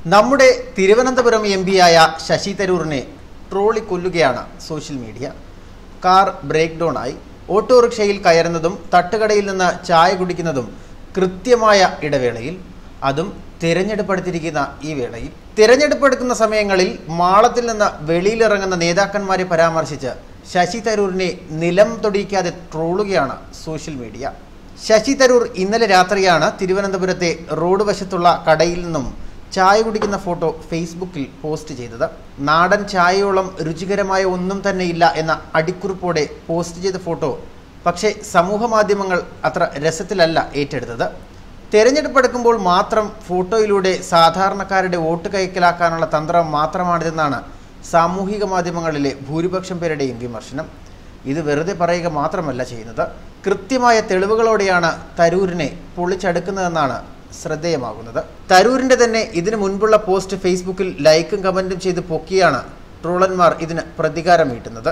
നമ്മുടെ തിരുവനന്തപുരം എം പിയായ ശശി തരൂറിനെ ട്രോളി കൊല്ലുകയാണ് social media car break down ആയി ഓട്ടോറിക്ഷയിൽ കയറുന്നതും തട്ടുകടയിൽ നിന്ന് ചായ കുടിക്കുന്നതും കൃത്യമായ ഇടവേളയിൽ അതും തിരഞ്ഞെടുപ്പെടുത്തിയിരിക്കുന്ന ഈ വേളയിൽ തിരഞ്ഞെടുപ്പെടുക്കുന്ന സമയങ്ങളിൽ മാളത്തിൽ നിന്ന് വെളിയിലിറങ്ങുന്ന നേതാക്കന്മാരെ പരാമർശിച്ച് ശശി തരൂരിനെ നിലം തൊടിയിക്കാതെ ട്രോളുകയാണ് സോഷ്യൽ മീഡിയ ശശി തരൂർ ഇന്നലെ രാത്രിയാണ് തിരുവനന്തപുരത്തെ റോഡ് വശത്തുള്ള കടയിൽ നിന്നും ചായ കുടിക്കുന്ന ഫോട്ടോ ഫേസ്ബുക്കിൽ പോസ്റ്റ് ചെയ്തത് നാടൻ ചായയോളം രുചികരമായ ഒന്നും തന്നെ ഇല്ല എന്ന അടിക്കുറിപ്പോടെ പോസ്റ്റ് ചെയ്ത ഫോട്ടോ പക്ഷേ സമൂഹ മാധ്യമങ്ങൾ അത്ര രസത്തിലല്ല ഏറ്റെടുത്തത് തെരഞ്ഞെടുപ്പ് എടുക്കുമ്പോൾ മാത്രം ഫോട്ടോയിലൂടെ സാധാരണക്കാരുടെ വോട്ട് കൈക്കലാക്കാനുള്ള തന്ത്രം മാത്രമാണിതെന്നാണ് സാമൂഹിക മാധ്യമങ്ങളിലെ ഭൂരിപക്ഷം പേരുടെയും വിമർശനം ഇത് വെറുതെ പറയുക മാത്രമല്ല ചെയ്യുന്നത് കൃത്യമായ തെളിവുകളോടെയാണ് തരൂരിനെ പൊളിച്ചടുക്കുന്നതെന്നാണ് ശ്രദ്ധേയമാകുന്നത് തരൂരിന്റെ തന്നെ ഇതിനു മുൻപുള്ള പോസ്റ്റ് ഫേസ്ബുക്കിൽ ലൈക്കും കമന്റും ചെയ്ത് പൊക്കിയാണ് ട്രോളന്മാർ ഇതിന് പ്രതികാരം വീട്ടുന്നത്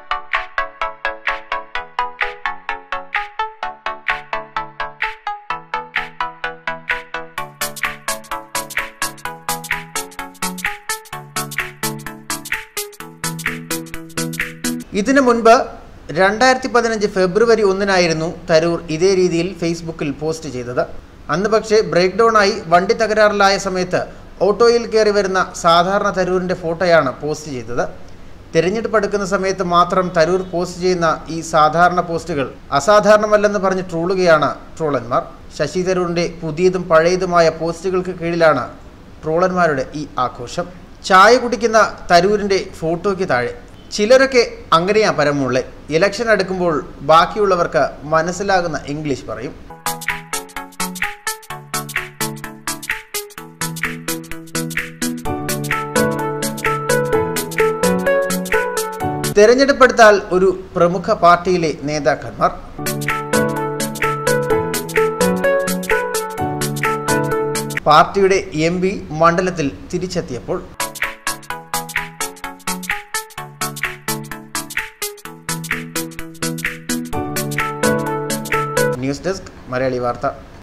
ഇതിനു മുൻപ് രണ്ടായിരത്തി പതിനഞ്ച് ഫെബ്രുവരി ഒന്നിനായിരുന്നു തരൂർ ഇതേ രീതിയിൽ ഫേസ്ബുക്കിൽ പോസ്റ്റ് ചെയ്തത് അന്ന് പക്ഷേ ബ്രേക്ക് ഡൗൺ ആയി വണ്ടി തകരാറിലായ സമയത്ത് ഓട്ടോയിൽ കയറി വരുന്ന സാധാരണ തരൂരിൻ്റെ ഫോട്ടോയാണ് പോസ്റ്റ് ചെയ്തത് തിരഞ്ഞെടുപ്പ് എടുക്കുന്ന സമയത്ത് മാത്രം തരൂർ പോസ്റ്റ് ചെയ്യുന്ന ഈ സാധാരണ പോസ്റ്റുകൾ അസാധാരണമല്ലെന്ന് പറഞ്ഞ് ട്രോളുകയാണ് ട്രോളന്മാർ ശശി തരൂരിൻ്റെ പുതിയതും പഴയതുമായ പോസ്റ്റുകൾക്ക് കീഴിലാണ് ട്രോളന്മാരുടെ ഈ ആഘോഷം ചായ കുടിക്കുന്ന തരൂരിൻ്റെ ഫോട്ടോയ്ക്ക് താഴെ ചിലരൊക്കെ അങ്ങനെയാ പരമുള്ളേ ഇലക്ഷൻ അടുക്കുമ്പോൾ ബാക്കിയുള്ളവർക്ക് മനസ്സിലാകുന്ന ഇംഗ്ലീഷ് പറയും തെരഞ്ഞെടുപ്പെടുത്താൽ ഒരു പ്രമുഖ പാർട്ടിയിലെ നേതാക്കന്മാർ പാർട്ടിയുടെ എം പി മണ്ഡലത്തിൽ തിരിച്ചെത്തിയപ്പോൾ ന്യൂസ് ഡെസ്ക് മലയാളി വാർത്ത